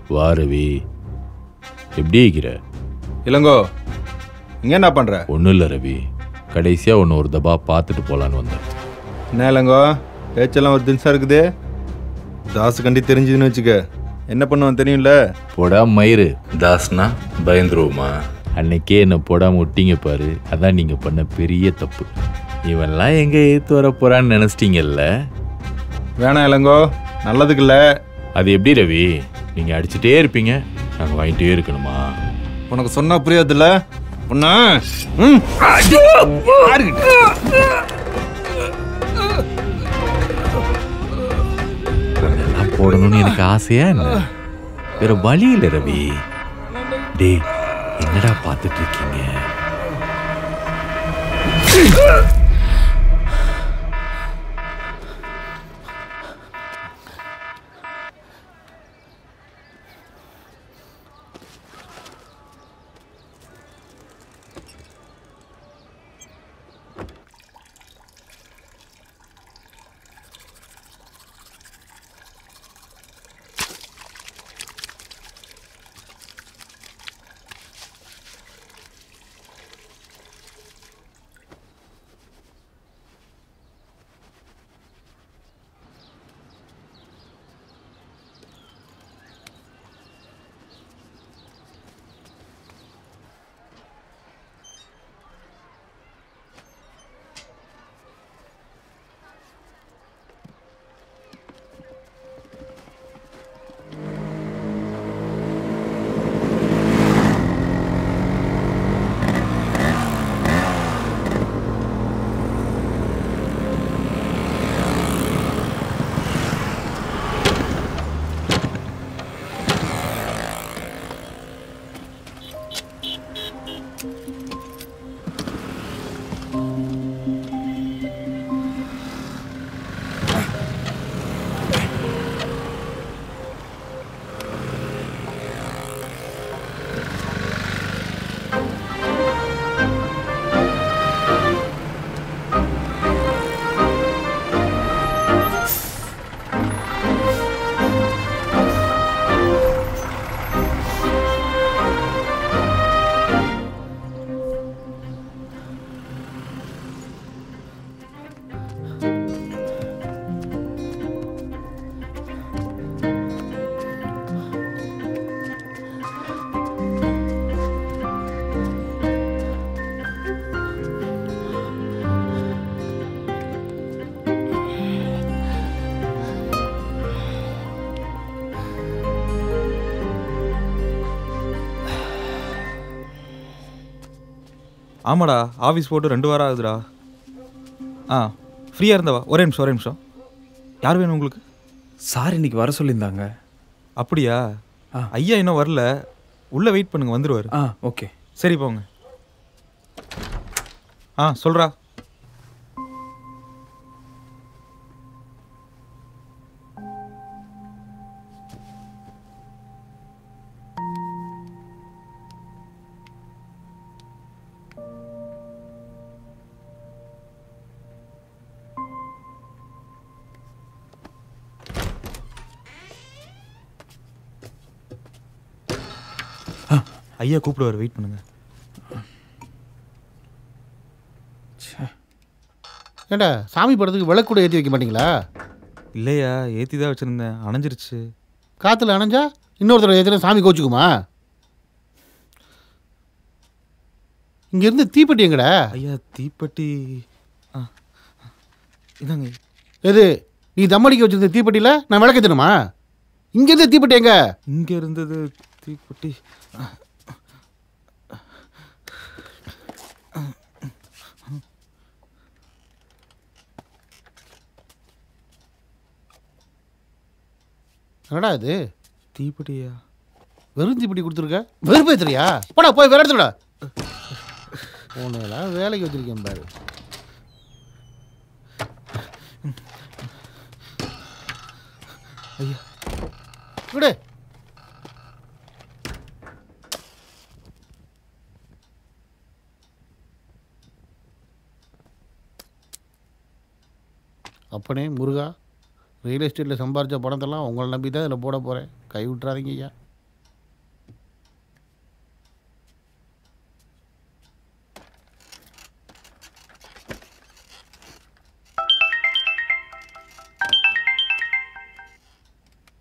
வா ரவி எப்படி இருக்கிற இளங்கோ இங்கே என்ன பண்ணுற ஒன்றும் இல்லை ரவி கடைசியாக ஒன்று ஒரு தபா பார்த்துட்டு போகலான்னு வந்தேன் என்ன இளங்கோ பேச்செல்லாம் ஒரு தின்சா இருக்குது தாசு கண்டி தெரிஞ்சுதுன்னு வச்சுக்க என்ன பண்ணுவான் தெரியும்ல போடா மயிறு தாஸ்னா பயந்துருவோமா அன்னைக்கே என்னை போடாம விட்டீங்க பாரு அதான் நீங்கள் பண்ண பெரிய தப்பு இவன்லாம் எங்கே ஏற்று வர போகிறான்னு நினச்சிட்டீங்கல்ல வேணாம் இளங்கோ நல்லதுக்கு இல்லை அது எப்படி ரவி நீங்கள் அடிச்சுட்டே இருப்பீங்க நாங்கள் வாங்கிட்டே இருக்கணுமா உனக்கு சொன்னா புரியாதுல்ல உன்ன ம் அதெல்லாம் போடணும்னு எனக்கு ஆசையா என்ன வேற வழி இல்லை ரவி டேய் என்னடா பார்த்துட்டு இருக்கீங்க ஆமாடா ஆஃபீஸ் போட்டு ரெண்டு வாரம் ஆகுதுடா ஆ ஃப்ரீயாக இருந்தவா ஒரே நிமிஷம் ஒரே நிமிஷம் யார் வேணும் உங்களுக்கு சார் இன்னைக்கு வர சொல்லியிருந்தாங்க அப்படியா ஆ. ஐயா இன்னும் வரல உள்ளே வெயிட் பண்ணுங்க வந்துருவாரு ஆ ஓகே சரி போங்க ஆ சொல்றா ஐயா கூப்பிடுவார் வெயிட் பண்ணுங்க ஏண்டா சாமி படத்துக்கு விளக்கு கூட ஏற்றி வைக்க மாட்டீங்களா இல்லையா ஏற்றி தான் வச்சுருந்தேன் அணைஞ்சிருச்சு காற்றுல அணைஞ்சா இன்னொருத்தர் ஏற்றினா சாமி கோச்சுக்குமா இங்கேருந்து தீப்பெட்டி எங்கடா ஐயா தீப்பெட்டி ஆ இதாங்க எது நீ தம்மடிக்க வச்சிருந்த தீப்பெட்டியில் நான் விளக்கத்தணுமா இங்கேருந்து தீப்பெட்டி எங்க இங்கே இருந்தது தீப்பெட்டி என்னடா இது தீப்பெட்டியா வெறும் தீப்பெட்டி கொடுத்துருக்க வெறுப்பேத்துறியா போடா போய் வேற இடத்துடா உன்னெல்லாம் வேலைக்கு வச்சிருக்கேன் பாரு ஐயா விடு அப்பனே முருகா ரியல் எஸ்டேட்டில் சம்பாரித்த பணத்தெல்லாம் உங்களை நம்பி தான் இதில் போட போகிறேன் கை விட்றாதீங்க ஐயா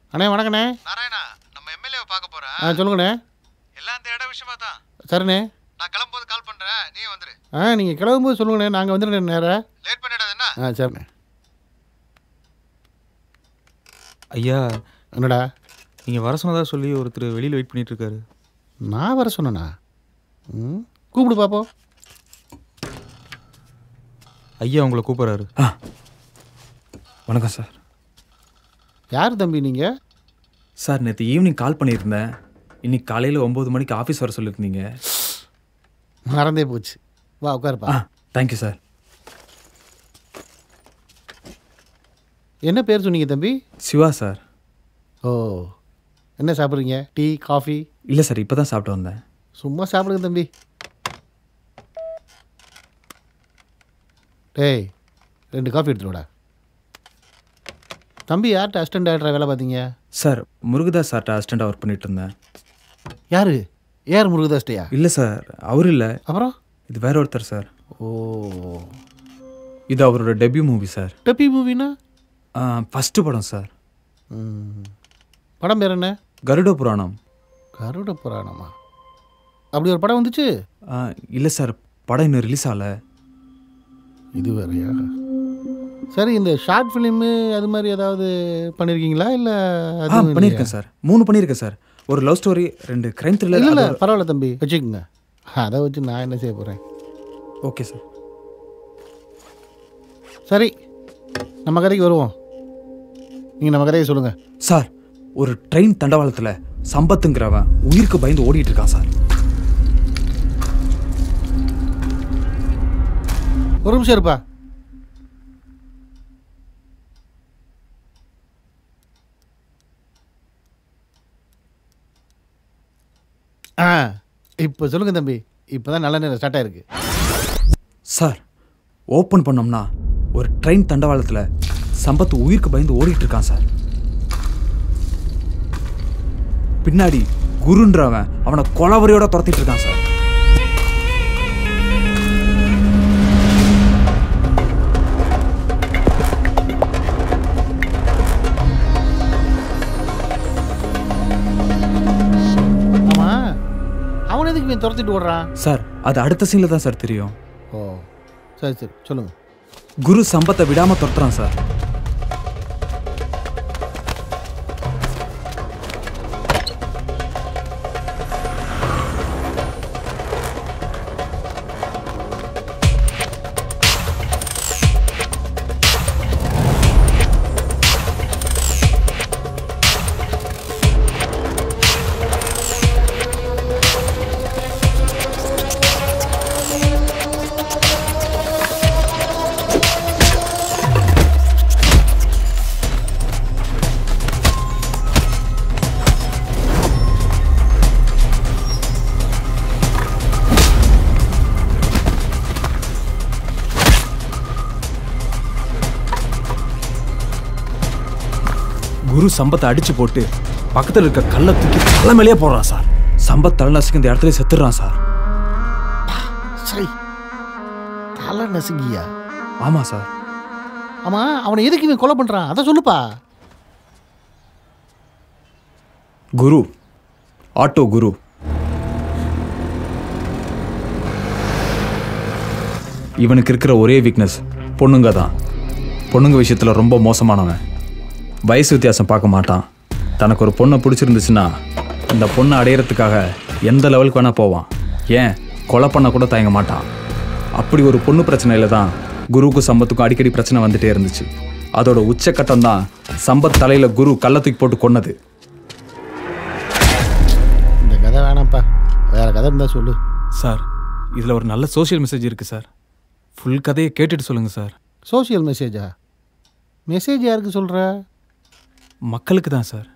அண்ணே வணக்கண்ணே நாராயணா நம்ம எம்எல்ஏவை பார்க்க போறேன் ஆ சொல்லுங்கண்ணே எல்லாம் அந்த இட விஷயமா தான் சரிண்ணே நான் கிளம்பும்போது கால் பண்றேன் நீ வந்துரு ஆ நீங்கள் கிளம்பும்போது சொல்லுங்கண்ணே நாங்கள் வந்துடுறேன் நேராக லேட் பண்ணிடாத என்ன ஆ சரிண்ணே ஐயா என்னடா நீங்கள் வர சொன்னதா சொல்லி ஒருத்தர் வெளியில் வெயிட் பண்ணிட்டு இருக்காரு நான் வர சொன்னேனா ம் கூப்பிடு பார்ப்போம் ஐயா உங்களை கூப்பிட்றாரு வணக்கம் சார் யார் தம்பி நீங்கள் சார் நேற்று ஈவினிங் கால் பண்ணியிருந்தேன் இன்னைக்கு காலையில் ஒம்பது மணிக்கு ஆஃபீஸ் வர சொல்லியிருந்தீங்க மறந்தே போச்சு வா உட்காருப்பா ஆ தேங்க்யூ சார் என்ன பேர் சொன்னீங்க தம்பி சிவா சார் ஓ என்ன சாப்பிட்றீங்க டீ காஃபி இல்லை சார் இப்போ தான் சாப்பிட்டு வந்தேன் சும்மா சாப்பிடுங்க தம்பி டேய் ரெண்டு காஃபி எடுத்துருவாடா தம்பி யார்கிட்ட அசிஸ்டன்ட் டேரக்டராக வேலை பார்த்தீங்க சார் முருகதாஸ் சார்ட்ட அசிஸ்டண்ட்டாக ஒர்க் பண்ணிட்டு இருந்தேன் யாரு ஏஆர் முருகதாஸ்டையா இல்லை சார் அவர் இல்லை அப்புறம் இது வேற ஒருத்தர் சார் ஓ இது அவரோட டெபியூ மூவி சார் டப்பி மூவினா ஃபஸ்ட்டு படம் சார் ம். படம் பேர் என்ன கருட புராணம் கருட புராணமா அப்படி ஒரு படம் வந்துச்சு இல்லை சார் படம் இன்னும் ரிலீஸ் ஆகலை இது வேறையா சரி இந்த ஷார்ட் ஃபிலிமு அது மாதிரி ஏதாவது பண்ணியிருக்கீங்களா இல்லை ஆ பண்ணியிருக்கேன் சார் மூணு பண்ணியிருக்கேன் சார் ஒரு லவ் ஸ்டோரி ரெண்டு கிரைம் இல்லை இல்லை த்ரில்லர் பரவாயில்ல தம்பி வச்சுக்கோங்க அதை வச்சு நான் என்ன செய்ய போகிறேன் ஓகே சார் சரி நம்ம கதைக்கு வருவோம் நீங்கள் நம்ம கதையை சொல்லுங்கள் சார் ஒரு ட்ரெயின் தண்டவாளத்தில் சம்பத்துங்கிறவன் உயிருக்கு பயந்து ஓடிட்டு இருக்கான் சார் ஒரு நிமிஷம் இருப்பா ஆ இப்போ சொல்லுங்க தம்பி இப்போ தான் நல்ல நேரம் ஸ்டார்ட் ஆயிருக்கு சார் ஓப்பன் பண்ணோம்னா ஒரு ட்ரெயின் தண்டவாளத்தில் சம்பத் உயிருக்கு பயந்து ஓடிட்டு இருக்கான் சார் பின்னாடி குருன்றவன் அவனை கொலவரையோட துரத்திட்டு இருக்கான் சார் ஆமாம் அவன் எதுக்கு இவன் துரத்திட்டு ஓடுறான் சார் அது அடுத்த சீனில் தான் சார் தெரியும் ஓ சரி சரி சொல்லுங்கள் குரு சம்பத்தை விடாம துரத்துறான் சார் குரு சம்பத்தை அடிச்சு போட்டு பக்கத்தில் இருக்க கல்லை தூக்கி தலை மேலேயே போடுறான் சார் சம்பத் தலை நசுக்கு இந்த இடத்துல செத்துடுறான் சார் சரி தலை நசுங்கியா ஆமாம் சார் ஆமாம் அவனை எதுக்கு இவன் கொலை பண்ணுறான் அதை சொல்லுப்பா குரு ஆட்டோ குரு இவனுக்கு இருக்கிற ஒரே வீக்னஸ் பொண்ணுங்க தான் பொண்ணுங்க விஷயத்தில் ரொம்ப மோசமானவன் வயசு வித்தியாசம் பார்க்க மாட்டான் தனக்கு ஒரு பொண்ணை பிடிச்சிருந்துச்சுன்னா இந்த பொண்ணை அடையிறதுக்காக எந்த லெவலுக்கு வேணால் போவான் ஏன் கொலை பண்ண கூட தயங்க மாட்டான் அப்படி ஒரு பொண்ணு பிரச்சனையில் தான் குருவுக்கும் சம்பத்துக்கும் அடிக்கடி பிரச்சனை வந்துட்டே இருந்துச்சு அதோட உச்சக்கட்டம் தான் சம்பத் தலையில் குரு கள்ள தூக்கி போட்டு கொன்னது இந்த கதை வேணாம்ப்பா வேற கதை இருந்தால் சொல்லு சார் இதில் ஒரு நல்ல சோஷியல் மெசேஜ் இருக்குது சார் ஃபுல் கதையை கேட்டுட்டு சொல்லுங்கள் சார் சோஷியல் மெசேஜா மெசேஜ் யாருக்கு சொல்கிற மக்களுக்கு தான் சார்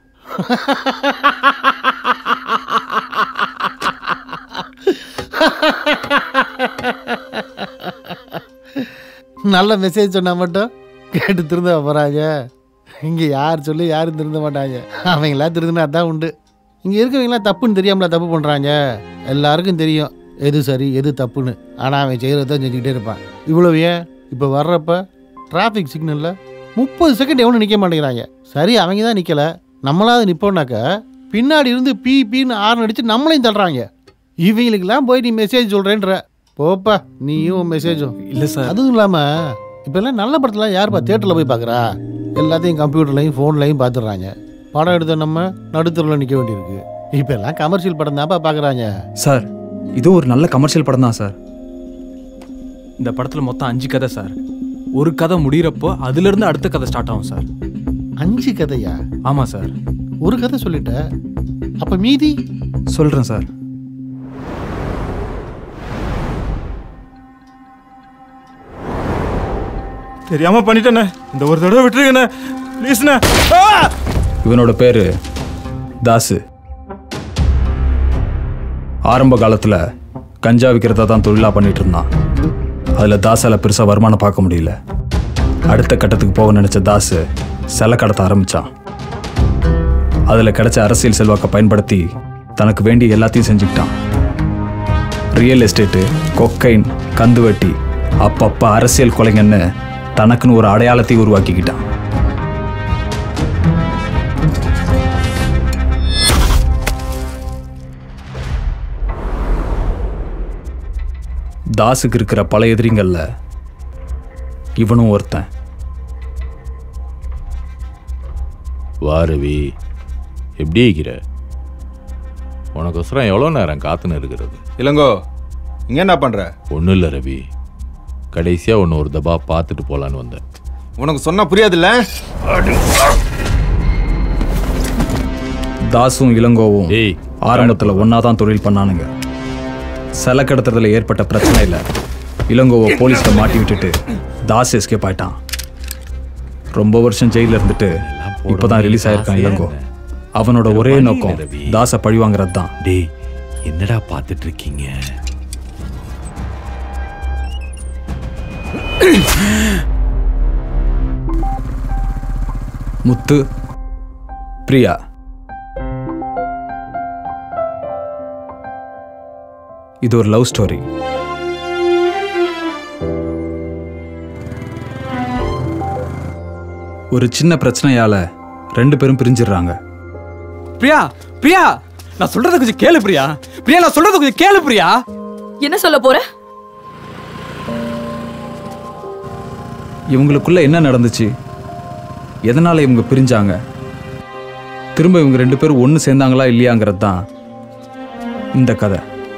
நல்ல மெசேஜ் சொன்னால் மட்டும் கேட்டு திருந்த போகிறாங்க இங்கே யார் சொல்லி யாரும் திருந்த மாட்டாங்க அவங்களாம் திருந்தினா அதான் உண்டு இங்கே இருக்கிறவங்களாம் தப்புன்னு தெரியாமல தப்பு பண்ணுறாங்க எல்லாருக்கும் தெரியும் எது சரி எது தப்புன்னு ஆனால் அவன் செய்கிறத செஞ்சுக்கிட்டே இருப்பான் இவ்வளோ ஏன் இப்போ வர்றப்ப டிராஃபிக் சிக்னலில் முப்பது செகண்ட் எவனும் நிற்க மாட்டேங்கிறாங்க சரி அவங்க தான் நிற்கலை நம்மளாவது நிப்போம்னாக்க பின்னாடி இருந்து பீ பீன்னு ஆர்ன் அடித்து நம்மளையும் தள்ளுறாங்க இவங்களுக்கெல்லாம் போய் நீ மெசேஜ் சொல்கிறேன்ற போப்பா நீயும் மெசேஜும் இல்லை சார் அதுவும் இல்லாமல் இப்போல்லாம் நல்ல படத்தெல்லாம் யாருப்பா தேட்டரில் போய் பார்க்குறா எல்லாத்தையும் கம்ப்யூட்டர்லையும் ஃபோன்லையும் பார்த்துடுறாங்க படம் எடுத்த நம்ம நடுத்தரில் நிற்க வேண்டியிருக்கு இப்போ எல்லாம் கமர்ஷியல் படம் தான்ப்பா பார்க்குறாங்க சார் இது ஒரு நல்ல கமர்ஷியல் படம் தான் சார் இந்த படத்தில் மொத்தம் அஞ்சு கதை சார் ஒரு கதை முடிகிறப்போ அதுலேருந்து அடுத்த கதை ஸ்டார்ட் ஆகும் சார் அஞ்சு கதையா ஆமாம் சார் ஒரு கதை சொல்லிட்ட அப்போ மீதி சொல்கிறேன் சார் தெரியாமல் பண்ணிட்டேண்ணே இந்த ஒரு தடவை விட்டுருங்கண்ணே ப்ளீஸ்ண்ணே இவனோட பேர் தாசு ஆரம்ப காலத்தில் கஞ்சா விற்கிறத தான் தொழிலாக பண்ணிட்டு இருந்தான் அதில் தாசால பெருசாக வருமானம் பார்க்க முடியல அடுத்த கட்டத்துக்கு போக நினச்ச தாசு சிலை கடத்த ஆரம்பித்தான் அதில் கிடைச்ச அரசியல் செல்வாக்கை பயன்படுத்தி தனக்கு வேண்டிய எல்லாத்தையும் செஞ்சுக்கிட்டான் ரியல் எஸ்டேட்டு கொக்கைன் கந்துவட்டி அப்பப்போ அரசியல் கொலைங்கன்னு தனக்குன்னு ஒரு அடையாளத்தை உருவாக்கிக்கிட்டான் தாசுக்கு இருக்கிற பல எதிரிங்கள்ல இவனும் ஒருத்தன் வா ரவி எப்படி இருக்கிற உனக்கொசரம் எவ்வளோ நேரம் காத்துன்னு இருக்கிறது இளங்கோ இங்கே என்ன பண்ணுற ஒன்றும் இல்லை ரவி கடைசியாக ஒன்று ஒரு தபா பார்த்துட்டு போகலான்னு வந்தேன் உனக்கு சொன்னா புரியாதுல்ல தாசும் இளங்கோவும் டேய் ஆரம்பத்தில் ஒன்றா தான் தொழில் பண்ணானுங்க சிலை கடத்துறதுல ஏற்பட்ட பிரச்சனையில் இளங்கோவை போலீஸில் மாட்டி விட்டுட்டு தாஸ் எஸ்கேப் ஆயிட்டான் ரொம்ப வருஷம் ஜெயிலில் இருந்துட்டு இப்போதான் ரிலீஸ் ஆயிருக்கான் இளங்கோ அவனோட ஒரே நோக்கம் தாஸை பழிவாங்கிறது தான் டேய் என்னடா பார்த்துட்டு இருக்கீங்க முத்து பிரியா இது ஒரு லவ் ஸ்டோரி ஒரு சின்ன பிரச்சனையால ரெண்டு பேரும் பிரிஞ்சிடுறாங்க பிரியா பிரியா நான் சொல்றத கொஞ்சம் கேளு பிரியா பிரியா நான் சொல்றத கொஞ்சம் கேளு பிரியா என்ன சொல்ல போற இவங்களுக்குள்ள என்ன நடந்துச்சு எதனால இவங்க பிரிஞ்சாங்க திரும்ப இவங்க ரெண்டு பேரும் ஒன்று சேர்ந்தாங்களா இல்லையாங்கிறது தான் இந்த கதை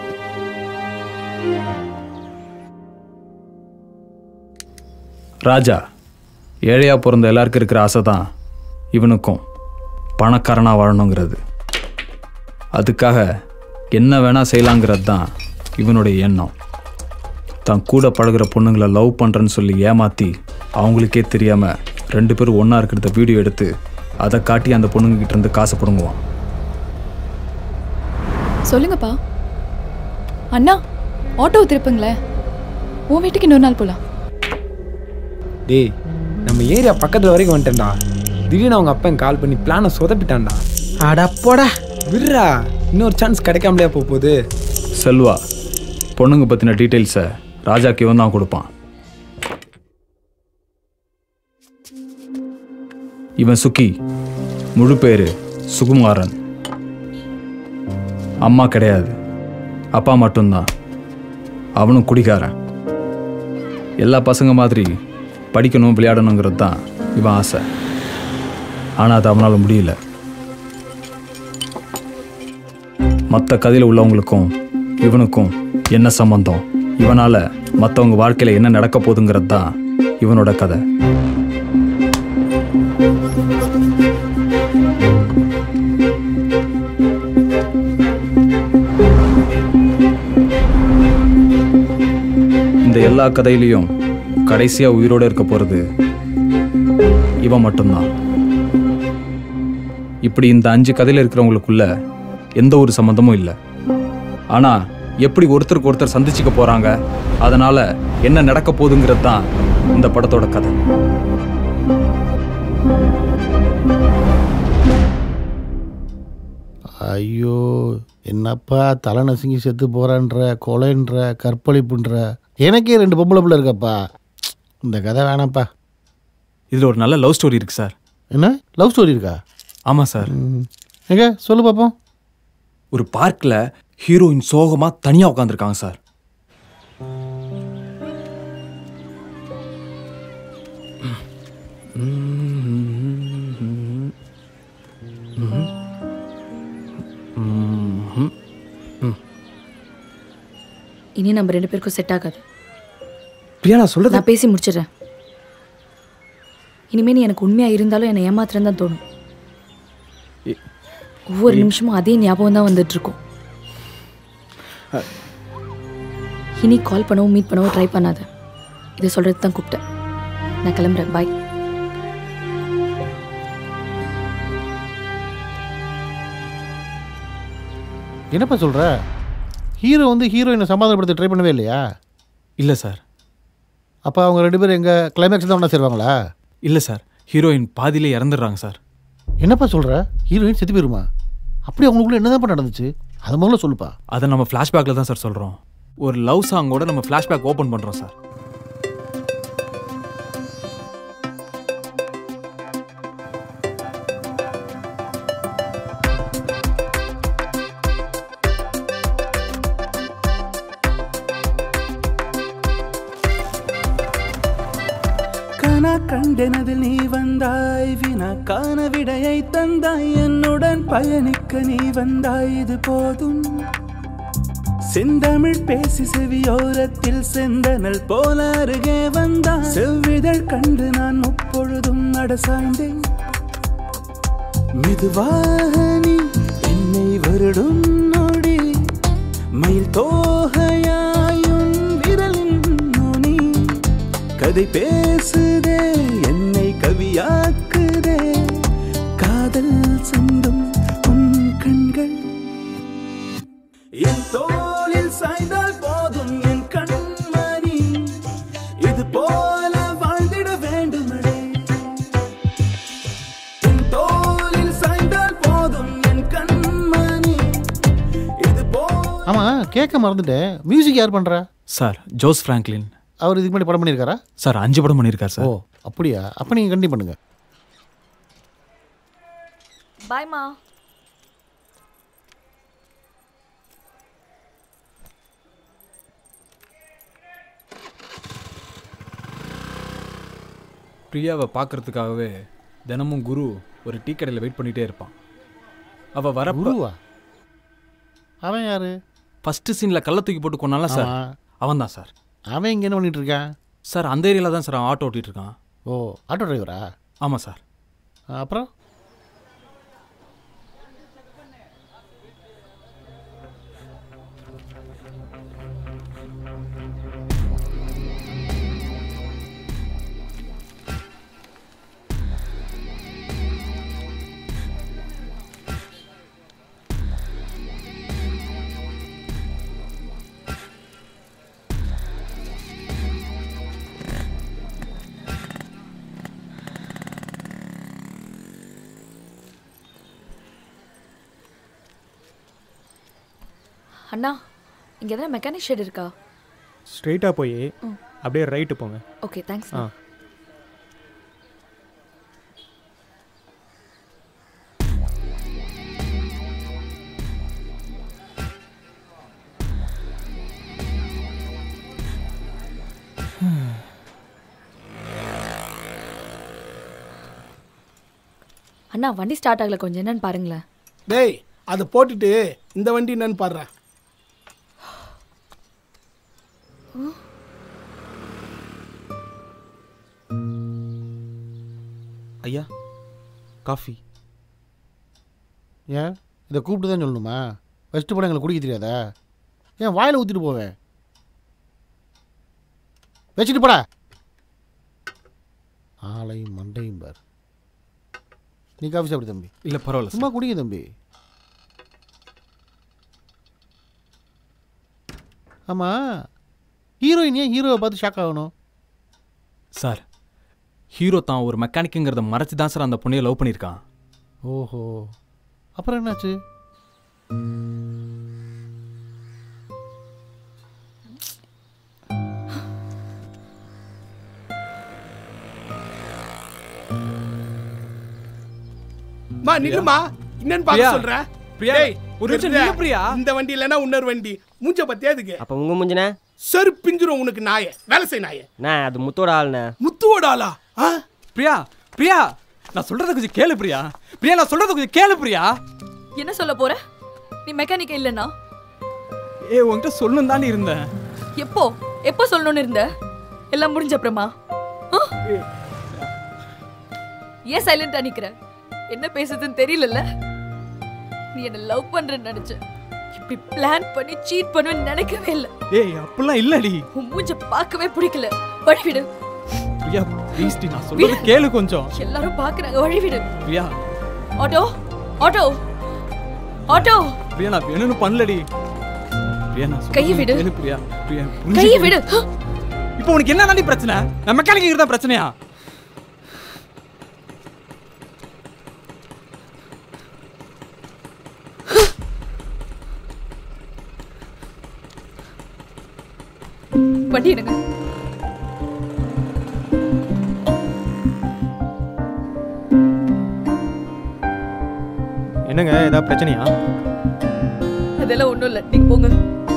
ராஜா ஏழையா பிறந்த எல்லாருக்கும் இருக்கிற ஆசை தான் இவனுக்கும் பணக்காரனா வாழணுங்கிறது அதுக்காக என்ன வேணா செய்யலாங்கிறது தான் இவனுடைய எண்ணம் தான் கூட பழகுற பொண்ணுங்களை லவ் பண்ணுறேன்னு சொல்லி ஏமாற்றி அவங்களுக்கே தெரியாமல் ரெண்டு பேரும் ஒன்றா இருக்கிறத வீடியோ எடுத்து அதை காட்டி அந்த பொண்ணுங்க கிட்ட இருந்து காசை பிடுங்குவான் சொல்லுங்கப்பா அண்ணா ஆட்டோ திருப்புங்களேன் உன் வீட்டுக்கு இன்னொரு நாள் போலாம் டேய் நம்ம ஏரியா பக்கத்துல வரைக்கும் வந்துட்டேன்டா திடீர்னு அவங்க அப்பன் கால் பண்ணி பிளானை சொதப்பிட்டான்டா அடப்போடா விடுறா இன்னொரு சான்ஸ் கிடைக்காமலே போக போகுது செல்வா பொண்ணுங்க பற்றின டீட்டெயில்ஸை ராஜாக்கு இவன் தான் கொடுப்பான் இவன் சுக்கி முழு பேர் சுகுமாரன் அம்மா கிடையாது அப்பா மட்டும்தான் அவனும் குடிகாரன் எல்லா பசங்க மாதிரி படிக்கணும் விளையாடணுங்கிறது தான் இவன் ஆசை ஆனால் அது அவனால் முடியல மற்ற கதையில் உள்ளவங்களுக்கும் இவனுக்கும் என்ன சம்பந்தம் இவனால மற்றவங்க வாழ்க்கையில் என்ன நடக்க போகுதுங்கிறது தான் இவனோட கதை இந்த எல்லா கதையிலையும் கடைசியா உயிரோட இருக்க போறது இவன் மட்டும்தான் இப்படி இந்த அஞ்சு கதையில இருக்கிறவங்களுக்குள்ள எந்த ஒரு சம்மந்தமும் இல்லை ஆனா எப்படி ஒருத்தருக்கு ஒருத்தர் சந்திச்சுக்க போறாங்க அதனால என்ன நடக்க போகுதுங்கிறது தான் இந்த படத்தோட கதை ஐயோ என்னப்பா தலை நசுங்கி செத்து போகிறேன்ற கொலைன்ற கற்பழிப்புன்ற எனக்கே ரெண்டு பொம்பளை பிள்ளை இருக்கப்பா இந்த கதை வேணாம்ப்பா இதுல ஒரு நல்ல லவ் ஸ்டோரி இருக்கு சார் என்ன லவ் ஸ்டோரி இருக்கா ஆமாம் சார் எங்க சொல்லு பார்ப்போம் ஒரு பார்க்கில் ஹீரோயின் சோகமாக தனியாக உட்காந்துருக்காங்க சார் இனி நம்ம ரெண்டு பேருக்கும் செட் ஆகாது பிரியா நான் சொல்றது நான் பேசி முடிச்சிடுறேன் இனிமே நீ எனக்கு உண்மையா இருந்தாலும் என்னை ஏமாத்துறேன்னு தான் தோணும் ஒவ்வொரு நிமிஷமும் அதே ஞாபகம் தான் வந்துட்டு இருக்கும் இனி கால் பண்ணவும் மீட் பண்ணவும் ட்ரை பண்ணாத இதை சொல்றது தான் கூப்பிட்டேன் நான் கிளம்புறேன் பாய் என்னப்பா சொல்ற ஹீரோ வந்து ஹீரோயினை சமாதானப்படுத்த ட்ரை பண்ணவே இல்லையா இல்லை சார் அப்போ அவங்க ரெண்டு பேரும் எங்க கிளைமேக்ஸ் தான் ஒன்றா சேருவாங்களா இல்லை சார் ஹீரோயின் பாதியிலே இறந்துடுறாங்க சார் என்னப்பா சொல்ற ஹீரோயின் செத்து போயிருமா அப்படி அவங்களுக்குள்ள என்னதான்ப்பா நடந்துச்சு அது முதல்ல சொல்லுப்பா அதை நம்ம ஃப்ளாஷ்பேக்கில் தான் சார் சொல்கிறோம் ஒரு லவ் சாங்கோட நம்ம ஃப்ளாஷ்பேக் ஓப்பன் பண்ணுறோம் சார் கனா கண்டனதில் நீ வந்தாய் வினா காண விடையை தந்தாய் என்னுடன் பயணிக்க நீ வந்தாய் இது போதும் செந்தமிழ் பேசி செவியோரத்தில் செந்தனல் போல அருகே வந்தாய் செவ்விதழ் கண்டு நான் முப்பொழுதும் அடசாய்ந்தேன் மெதுவாக நீ என்னை வருடும் நொடி மயில் தோகையாயும் விரலின் நுனி கதை பேசுதே என்னை கவியாக்குதே காதல் சிந்தும் உன் கண்கள் என் தோளில் சாய்ந்தால் போதும் என் கண்மணி இது போல வாழ்ந்திட வேண்டுமடே என் தோளில் சாய்ந்தால் போதும் என் கண்மணி இது போல ஆமா கேட்க மறந்துட்டேன் மியூசிக் யார் பண்றா சார் ஜோஸ் ஃப்ராங்க்லின் அவர் இதுக்கு முன்னாடி படம் பண்ணியிருக்காரா சார் அஞ்சு படம் பண்ணியிருக்கார் ஓ சார் அப்படியா அப்போ நீங்கள் கண்டிப்பாக பண்ணுங்க பாய்மா பிரியாவை பார்க்கறதுக்காகவே தினமும் குரு ஒரு டீ கடையில் வெயிட் பண்ணிகிட்டே இருப்பான் அவள் வர குருவா அவன் யாரு ஃபஸ்ட்டு சீனில் கள்ள தூக்கி போட்டு கொண்டால சார் ஆமா. அவன் தான் சார் அவன் இங்கே என்ன பண்ணிட்டு இருக்கான் சார் அந்த ஏரியாவில் தான் சார் அவன் ஆட்டோ ஓட்டிகிட்டு இருக்கான் ஓ ஆட்டோ டிரைவரா ஆமாம் சார் அப்புறம் அண்ணா இங்கே எதனா மெக்கானிக் ஷெட் இருக்கா ஸ்ட்ரெயிட்டாக போய் அப்படியே ரைட்டு போங்க ஓகே தேங்க்ஸ் ஆ அண்ணா வண்டி ஸ்டார்ட் ஆகல கொஞ்சம் என்னன்னு பாருங்களேன் டேய் அதை போட்டுட்டு இந்த வண்டி என்னன்னு பாடுறேன் ஐயா காஃபி ஏன் இதை கூப்பிட்டு தான் சொல்லணுமா ஃபஸ்ட்டு படம் எங்களுக்கு குடிக்க தெரியாதா ஏன் வாயில் ஊற்றிட்டு போவேன் வச்சுட்டு போடா ஆலை மண்டையும் பார் நீ காஃபி சாப்பிடு தம்பி இல்லை பரவாயில்ல சும்மா குடிங்க தம்பி ஆமாம் ஹீரோயின் ஏன் ஹீரோவை பார்த்து ஷாக் ஆகணும் சார் ஹீரோ தான் ஒரு மெக்கானிக்குங்கிறத மறைச்சு தான் சார் அந்த பொண்ணையை லவ் பண்ணியிருக்கான் ஓஹோ அப்புறம் என்னாச்சு மா நில்லுமா என்னன்னு பிரியா, பார்க்க சொல்ற பிரியா, டேய், ஒரு நிமிஷம் நிறுத்துடா. நில்லு பிரியா. இந்த வண்டி இல்லைன்னா இன்னொரு வண்டி மூஞ்ச பத்தியா அதுக்கு அப்ப உங்க முஞ்சின செரு பிஞ்சிரும் உனக்கு நாய வேலை செய் நாய நான் அது முத்தோட ஆளுண்ணே முத்துவோட ஆளா ஆ? பிரியா பிரியா நான் சொல்றத கொஞ்சம் கேளு பிரியா பிரியா நான் சொல்றத கொஞ்சம் கேளு பிரியா என்ன சொல்ல போற நீ மெக்கானிக் இல்லைன்னா ஏ உன்கிட்ட சொல்லணும் தாண்டி இருந்தேன் எப்போ எப்போ சொல்லணும்னு இருந்த எல்லாம் முடிஞ்ச அப்புறமா ஆ? ஏன் சைலண்டா நிக்கிற என்ன பேசுதுன்னு தெரியலல்ல நீ என்ன லவ் பண்றேன்னு நினைச்ச இப்படி பிளான் பண்ணி சீட் பண்ணுவேன்னு நினைக்கவே இல்ல ஏய் அப்படிலாம் இல்லடி உன் மூஞ்ச பார்க்கவே பிடிக்கல வழிவிடு பிரியா ப்ளீஸ் டி நான் சொல்றத கேளு கொஞ்சம் எல்லாரும் பாக்குறாங்க வழிவிடு Priya auto auto auto Priya நான் வேணும்னு பண்ணலடி பிரியா நான் சொல்றத கையை விடு. கேளு பிரியா பிரியா கையை புரிஞ்சுக்கோ. விடு இப்போ உனக்கு என்ன தாண்டி பிரச்சனை நம்ம மெக்கானிக்கு தான் பிரச்சனையா வண்டி எடுங்க என்னங்க ஏதாவது பிரச்சனையா அதெல்லாம் ஒண்ணும் இல்ல நீங்க போங்க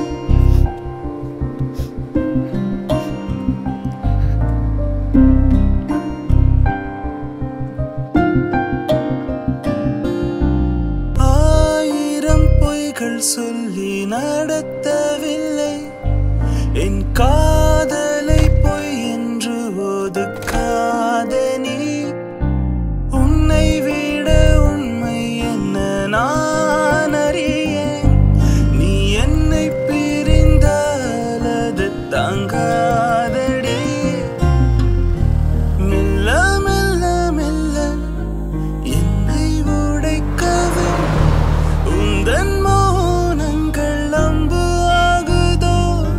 ஆயிரம் பொய்கள் சொல்லி நடத்தவில்லை என் காதலை பொய் என்று ஒதுக்காத நீ உன்னை விட உண்மை என்ன நான் அறியேன் நீ என்னை பிரிந்தால் அது தாங்காதடி மெல்ல மெல்ல மெல்ல என்னை உடைக்கவே உந்தன் மௌனங்கள் அம்பு ஆகுதோ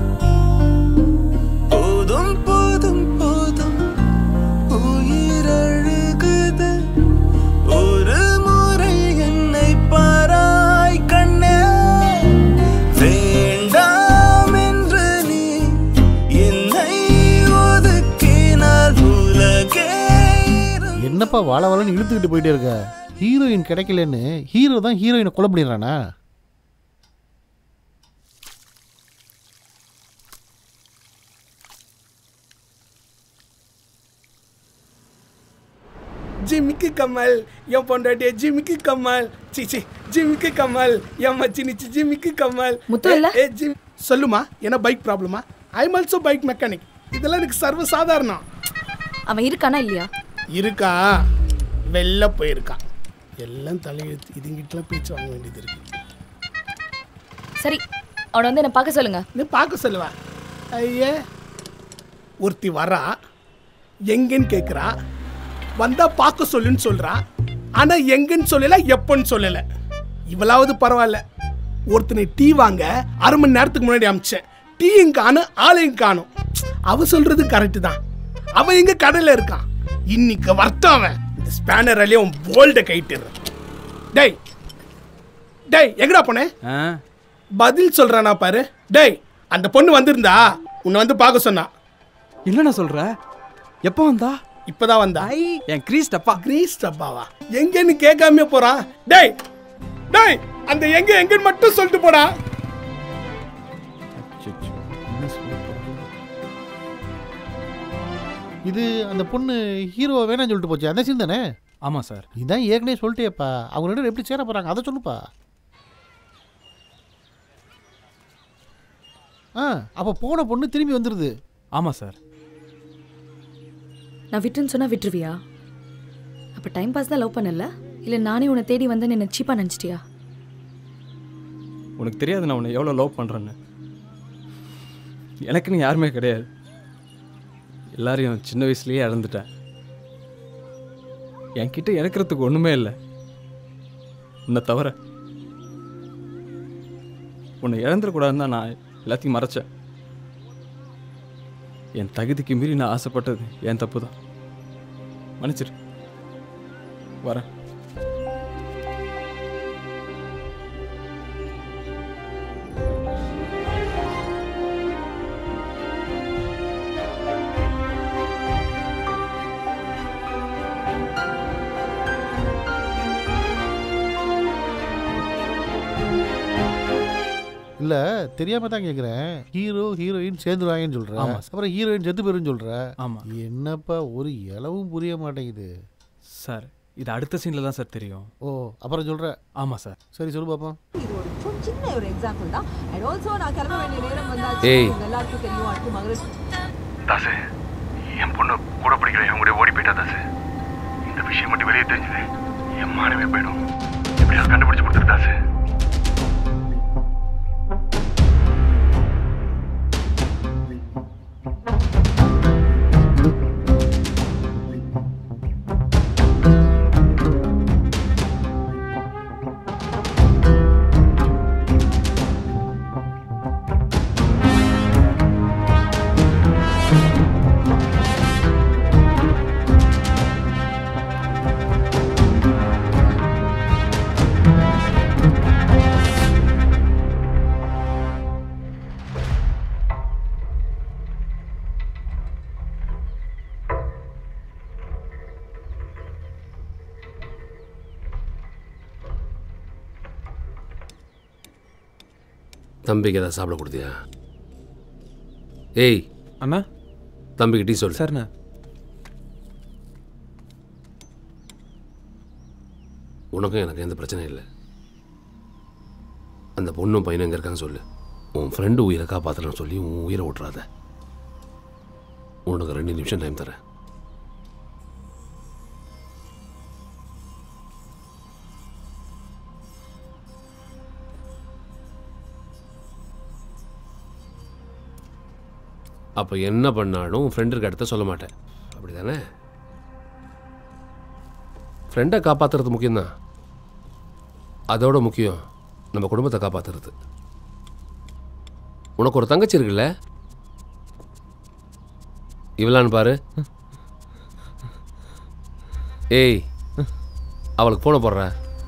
போதும் போதும் போதும் உயிரழுகுது ஒரு முறை என்னை பாராய் கண்ணே வேண்டாம் என்று நீ என்னை ஒதுக்கினால் உலகே என்னப்பா வாழ வாழன்னு இழுத்துக்கிட்டு போயிட்டே இருக்க ஹீரோயின் கிடைக்கலன்னு ஹீரோ தான் ஹீரோயினை கொலை பண்ணிடுறானா ஜிமிக்கு கமல் என் பொண்டாட்டிய ஜிமிக்கு கமல் சி சி ஜிமிக்கு கமல் என் மச்சினிச்சு ஜிமிக்கு கமல் முத்து இல்ல? ஏ, ஏ, ஜிம் சொல்லுமா என்ன பைக் ப்ராப்ளமா I am also bike mechanic இதெல்லாம் எனக்கு சர்வ சாதாரணம் அவன் இருக்கானா இல்லையா இருக்கா வெளில போயிருக்கான் எல்லாம் தலையெழுத்து இதுங்கிட்டலாம் பேச்சு வாங்க வேண்டியது இருக்கு சரி அவனை வந்து என்ன பார்க்க சொல்லுங்க நீ பார்க்க சொல்லுவா ஐயே ஒருத்தி வரா எங்கன்னு கேட்குறா வந்தா பார்க்க சொல்லுன்னு சொல்றா ஆனா எங்கன்னு சொல்லல எப்பன்னு சொல்லல இவளாவது பரவாயில்ல ஒருத்தனை டீ வாங்க அரை மணி நேரத்துக்கு முன்னாடி அமிச்சேன் டீயும் காணும் ஆளையும் காணும் அவ சொல்றது கரெக்டு தான் அவன் எங்க கடையில இருக்கான் இன்னைக்கு வரட்டும் அவன் இந்த ஸ்பேனர் அழிய உன் போல்ட கைட்டு டேய் டேய் எங்கடா போனேன் பதில் சொல்றானா பாரு டேய் அந்த பொண்ணு வந்திருந்தா உன்னை வந்து பார்க்க சொன்னா இல்லைண்ணா சொல்ற எப்போ வந்தா இப்பதான் வந்தா என் கிரீஸ் டப்பா கிரீஸ் டப்பாவா எங்கன்னு கேட்காம போறான் டேய் டேய் அந்த எங்க எங்கன்னு மட்டும் சொல்லிட்டு போடா இது அந்த பொண்ணு ஹீரோ வேணாம்னு சொல்லிட்டு போச்சு அந்த சீன் தானே ஆமாம் சார் இதான் ஏற்கனவே சொல்லிட்டேப்பா அவங்க ரெண்டு பேரும் எப்படி சேர போறாங்க அதை சொல்லுப்பா ஆ அப்போ போன பொண்ணு திரும்பி வந்துடுது ஆமாம் சார் நான் விட்டுன்னு சொன்னா விட்டுருவியா அப்போ டைம் பாஸ் தான் லவ் பண்ணல இல்லை நானே உன்னை தேடி வந்தேன்னு என்ன சீப்பாக நினச்சிட்டியா உனக்கு தெரியாது நான் உன்னை எவ்வளோ லவ் பண்ணுறேன்னு எனக்குன்னு யாருமே கிடையாது எல்லாரையும் சின்ன வயசுலயே இழந்துட்டேன் என்கிட்ட இழக்கிறதுக்கு ஒன்றுமே இல்லை உன்னை தவிர உன்னை இழந்துடக்கூடாதுன்னு தான் நான் எல்லாத்தையும் மறைச்சேன் என் தகுதிக்கு மீறி நான் ஆசைப்பட்டது என் தப்பு தான் மன்னிச்சிரு வரேன் இல்ல தெரியாம தான் கேக்குறேன் ஹீரோ ஹீரோயின் சேர்ந்துருவாங்கன்னு சொல்ற ஆமா அப்புறம் ஹீரோயின் செத்து போயிருன்னு சொல்ற ஆமா என்னப்பா ஒரு இளவும் புரிய மாட்டேங்குது சார் இது அடுத்த சீனில் தான் சார் தெரியும் ஓ அப்புறம் சொல்ற ஆமாம் சார் சரி சொல்லு பாப்போம் இது ஒரு சும் சின்ன ஒரு எக்ஸாம்பிள் தான் அண்ட் ஆல்சோ நான் கிளம்ப வேண்டிய நேரம் வந்தாச்சு ஏய். உங்க எல்லாருக்கும் தெரியும் அடுத்து மகளிர் தாசு என் பொண்ணு கூட படிக்கிற என் கூட ஓடி போயிட்டா தாசு இந்த விஷயம் மட்டும் வெளியே தெரிஞ்சது என் மானமே போயிடும் எப்படியாவது கண்டுபிடிச்சு கொடுத்துரு தாசு தம்பிக்கு ஏதாவது சாப்பிட கொடுத்தியா ஏய் அண்ணா தம்பிக்கு டீ சொல்லு சரிண்ணா உனக்கும் எனக்கு எந்த பிரச்சனையும் இல்லை அந்த பொண்ணும் பையனும் எங்கே இருக்கான்னு சொல்லு உன் ஃப்ரெண்டு உயிரை காப்பாற்றலன்னு சொல்லி உன் உயிரை விட்றாத உனக்கு ரெண்டு நிமிஷம் டைம் தரேன் அப்போ என்ன பண்ணாலும் உன் ஃப்ரெண்டுக்கு அடுத்த சொல்ல மாட்டேன் அப்படி தானே ஃப்ரெண்டை காப்பாற்றுறது முக்கியம்தான் அதோட முக்கியம் நம்ம குடும்பத்தை காப்பாற்றுறது உனக்கு ஒரு தங்கச்சி இருக்குல்ல இவளான்னு பாரு ஏய் அவளுக்கு போன போடுற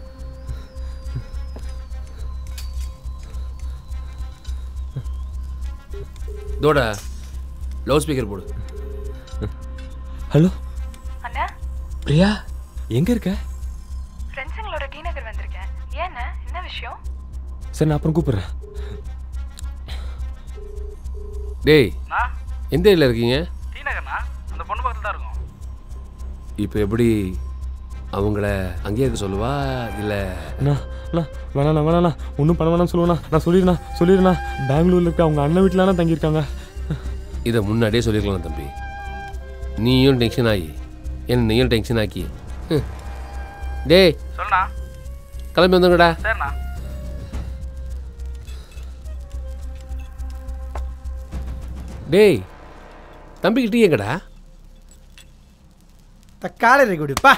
இதோட லவுட் ஸ்பீக்கர் போடு ஹலோ அண்ணா பிரியா எங்கே இருக்க ஃப்ரெண்ட்ஸுங்களோட டி நகர் வந்திருக்கேன் ஏண்ணா என்ன விஷயம் சரி நான் அப்புறம் கூப்பிடுறேன் டேய் அண்ணா எந்த ஏரியில் இருக்கீங்க டி நகர்ண்ணா அந்த பொண்ணு பக்கத்தில் தான் இருக்கும் இப்போ எப்படி அவங்கள அங்கேயே இருக்க சொல்லுவா இல்லை அண்ணா அண்ணா வேணாண்ணா வேணாண்ணா ஒன்றும் பண்ண வேணாம்னு சொல்லுவேண்ணா நான் சொல்லிடுண்ணா சொல்லிடுண்ணா பெங்களூர்ல இருக்க அவங்க அண்ணன் வீட்டில் தங்கியிருக்காங்க இதை முன்னாடியே சொல்லிருக்கலாம் தம்பி நீயும் டென்ஷன் ஆகி என்னையும் டென்ஷன் ஆக்கி ஹம். டேய் சொல்லுண்ணா கிளம்பி வந்துங்கடா சரிண்ணா டேய் தம்பிக்கு டீ எங்கடா தக்காளி குடிப்பா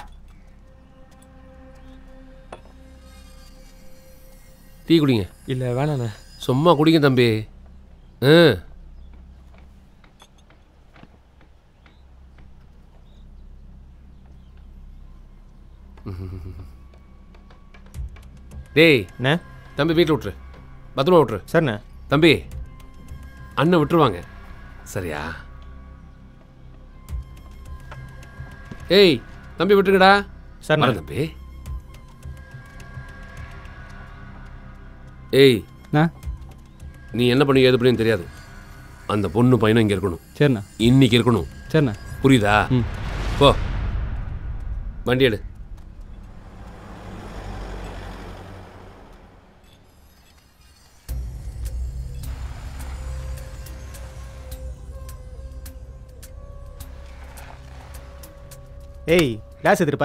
டீ குடிங்க இல்லை வேணாண்ணே சும்மா குடிங்க தம்பி ஆ டேய் அண்ணே தம்பி வீட்டில் விட்டுரு பத்திரமா விட்டுரு சரிண்ணே தம்பி அண்ணன் விட்டுருவாங்க சரியா ஏய் தம்பி விட்டுருக்கடா சரிண்ணே. வரேன் தம்பி ஏய் நீ என்ன பண்ணி ஏது பண்ணி தெரியாது அந்த பொண்ணு பையனும் இங்கே இருக்கணும் சரிண்ணா இன்னைக்கு இருக்கணும் சரிண்ணா புரியுதா போ வண்டி எடு ஏய் கிளாஸ் எடுத்துருப்பா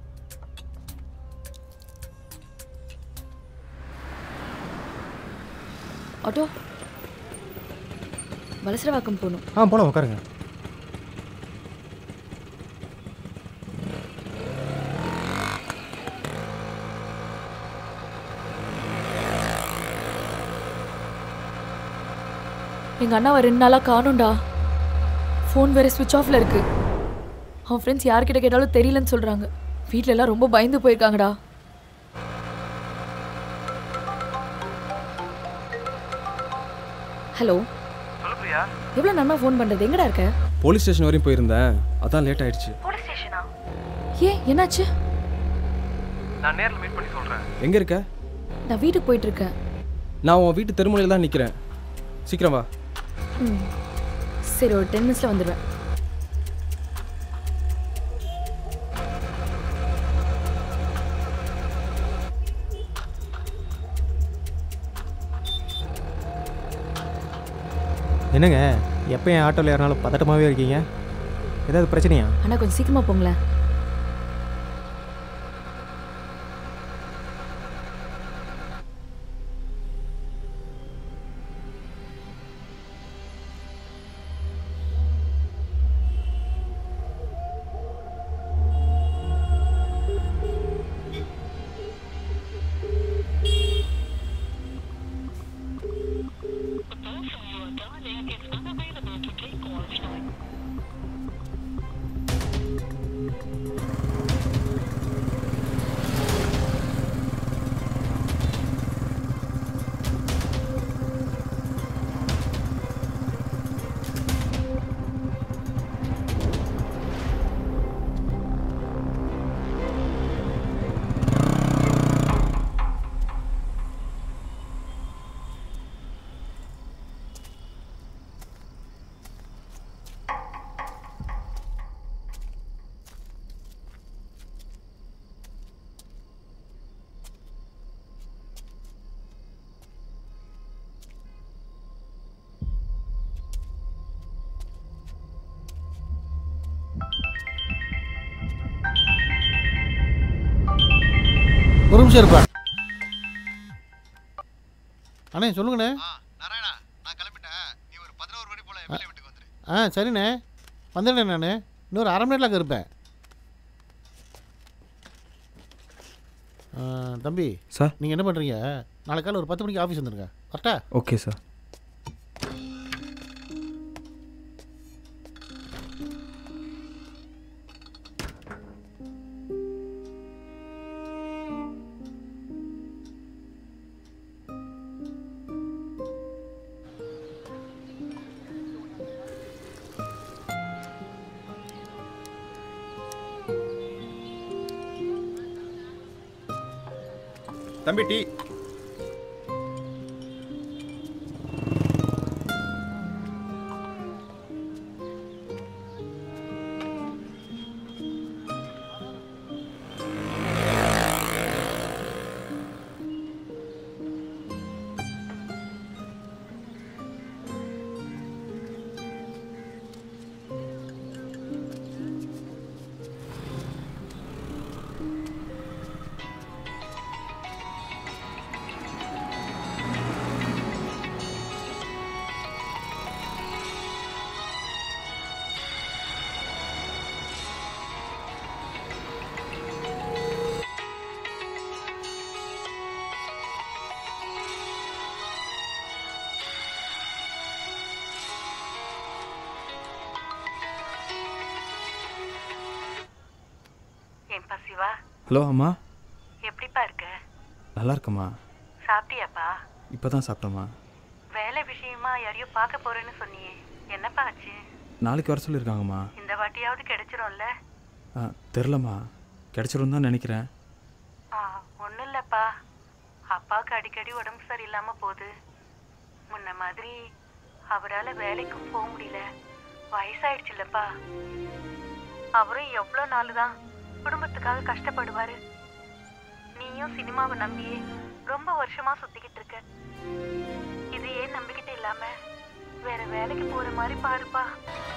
ஆட்டோ வலசரவாக்கம் போகணும் ஆ போலாம் உட்காருங்க எங்கள் அண்ணாவை ரெண்டு நாளாக காணும்டா ஃபோன் வேற சுவிட்ச் ஆஃப்ல இருக்கு அவன் ஃப்ரெண்ட்ஸ் யார்கிட்ட கேட்டாலும் தெரியலன்னு சொல்கிறாங்க வீட்ல எல்லாம் ரொம்ப பயந்து போயிருக்காங்கடா ஹலோ சொல்லு பிரியா எவ்வளோ நேரமா ஃபோன் பண்ணுறது எங்கடா இருக்க போலீஸ் ஸ்டேஷன் வரையும் போயிருந்தேன் அதான் லேட் ஆயிடுச்சு போலீஸ் ஸ்டேஷனா ஏன் என்னாச்சு நான் நேரில் மீட் பண்ணி சொல்கிறேன் எங்கே இருக்க நான் வீட்டுக்கு போயிட்டு இருக்கேன் நான் உன் வீட்டு தெருமுனையில் தான் நிற்கிறேன் சீக்கிரம் வா ம் சரி ஒரு டென் மினிட்ஸில் வந்துடுவேன் என்னங்க எப்போ என் ஆட்டோவில் ஏறினாலும் பதட்டமாகவே இருக்கீங்க ஏதாவது பிரச்சனையா அண்ணா கொஞ்சம் சீக்கிரமாக போங்களேன் ஒரு நிமிஷம் இருப்பா அண்ணே சொல்லுங்கண்ணே ஆ சரிண்ணே வந்துடுறேன் நான் இன்னொரு அரை மணி நேரத்தில் அங்கே இருப்பேன் ஆ, தம்பி சார் நீங்கள் என்ன பண்ணுறீங்க நாளைக்கு காலை ஒரு பத்து மணிக்கு ஆஃபீஸ் வந்துருங்க கரெக்டா ஓகே சார் தம்பி டீ ஏன்பா சிவா ஹலோ அம்மா எப்படிப்பா இருக்க நல்லா இருக்கம்மா சாப்பிட்டியாப்பா இப்போ தான் சாப்பிட்டம்மா வேலை விஷயமா யாரையோ பார்க்க போறேன்னு சொன்னியே என்னப்பா ஆச்சு நாளைக்கு வர சொல்லியிருக்காங்கம்மா இந்த வாட்டியாவது கிடைச்சிரும்ல ஆ தெரிலம்மா கிடச்சிரும் தான் நினைக்கிறேன் ஆ ஒன்றும் இல்லைப்பா அப்பாவுக்கு அடிக்கடி உடம்பு சரியில்லாம போகுது முன்ன மாதிரி அவரால் வேலைக்கும் போக முடியல வயசாயிடுச்சுல்லப்பா அவரும் எவ்வளோ நாள் தான் குடும்பத்துக்காக கஷ்டப்படுவாரு நீயும் சினிமாவை நம்பியே ரொம்ப வருஷமா சுத்திக்கிட்டு இருக்க இது ஏன் நம்பிக்கிட்டு இல்லாம வேற வேலைக்கு போற மாதிரி பாருப்பா